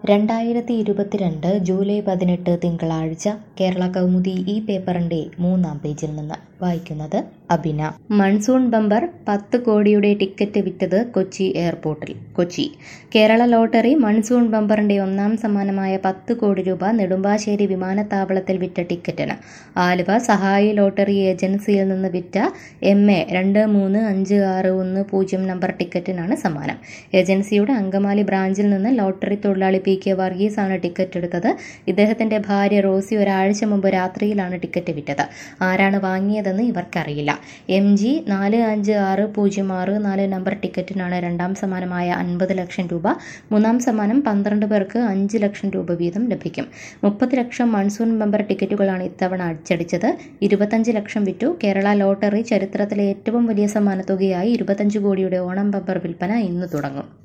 രണ്ടായിരത്തി ഇരുപത്തിരണ്ട് ജൂലൈ പതിനെട്ട് തിങ്കളാഴ്ച കേരള കൗമുദി ഈ പേപ്പറിന്റെ മൂന്നാം പേജിൽ നിന്ന് വായിക്കുന്നത് അബിന മൺസൂൺ ബമ്പർ പത്ത് കോടിയുടെ ടിക്കറ്റ് വിറ്റത് കൊച്ചി എയർപോർട്ടിൽ കൊച്ചി കേരള ലോട്ടറി മൺസൂൺ ബമ്പറിന്റെ ഒന്നാം സമ്മാനമായ പത്ത് കോടി രൂപ നെടുമ്പാശ്ശേരി വിമാനത്താവളത്തിൽ വിറ്റ ടിക്കറ്റിന് ആലുവ സഹായി ലോട്ടറി ഏജൻസിയിൽ നിന്ന് വിറ്റ എം എ രണ്ട് മൂന്ന് അഞ്ച് ആറ് ഒന്ന് പൂജ്യം നമ്പർ ടിക്കറ്റിനാണ് സമ്മാനം ഏജൻസിയുടെ അങ്കമാലി ബ്രാഞ്ചിൽ നിന്ന് ലോട്ടറി തൊഴിലാളി പി കെ വർഗീസാണ് ടിക്കറ്റ് എടുത്തത് ഇദ്ദേഹത്തിന്റെ ഭാര്യ റോസി ഒരാഴ്ച മുമ്പ് രാത്രിയിലാണ് ടിക്കറ്റ് വിറ്റത് ആരാണ് വാങ്ങിയതെന്ന് ഇവർക്കറിയില്ല എം ജി നാല് അഞ്ച് ആറ് പൂജ്യം ആറ് നാല് നമ്പർ ടിക്കറ്റിനാണ് രണ്ടാം സമ്മാനമായ അൻപത് ലക്ഷം രൂപ മൂന്നാം സമ്മാനം പന്ത്രണ്ട് പേർക്ക് അഞ്ച് ലക്ഷം രൂപ വീതം ലഭിക്കും മുപ്പത് ലക്ഷം മൺസൂൺ മെമ്പർ ടിക്കറ്റുകളാണ് ഇത്തവണ അച്ചടിച്ചത് ഇരുപത്തഞ്ച് ലക്ഷം വിറ്റു കേരള ലോട്ടറി ചരിത്രത്തിലെ ഏറ്റവും വലിയ സമ്മാനത്തുകയായി ഇരുപത്തഞ്ച് കോടിയുടെ ഓണം ബമ്പർ വിൽപ്പന ഇന്ന് തുടങ്ങും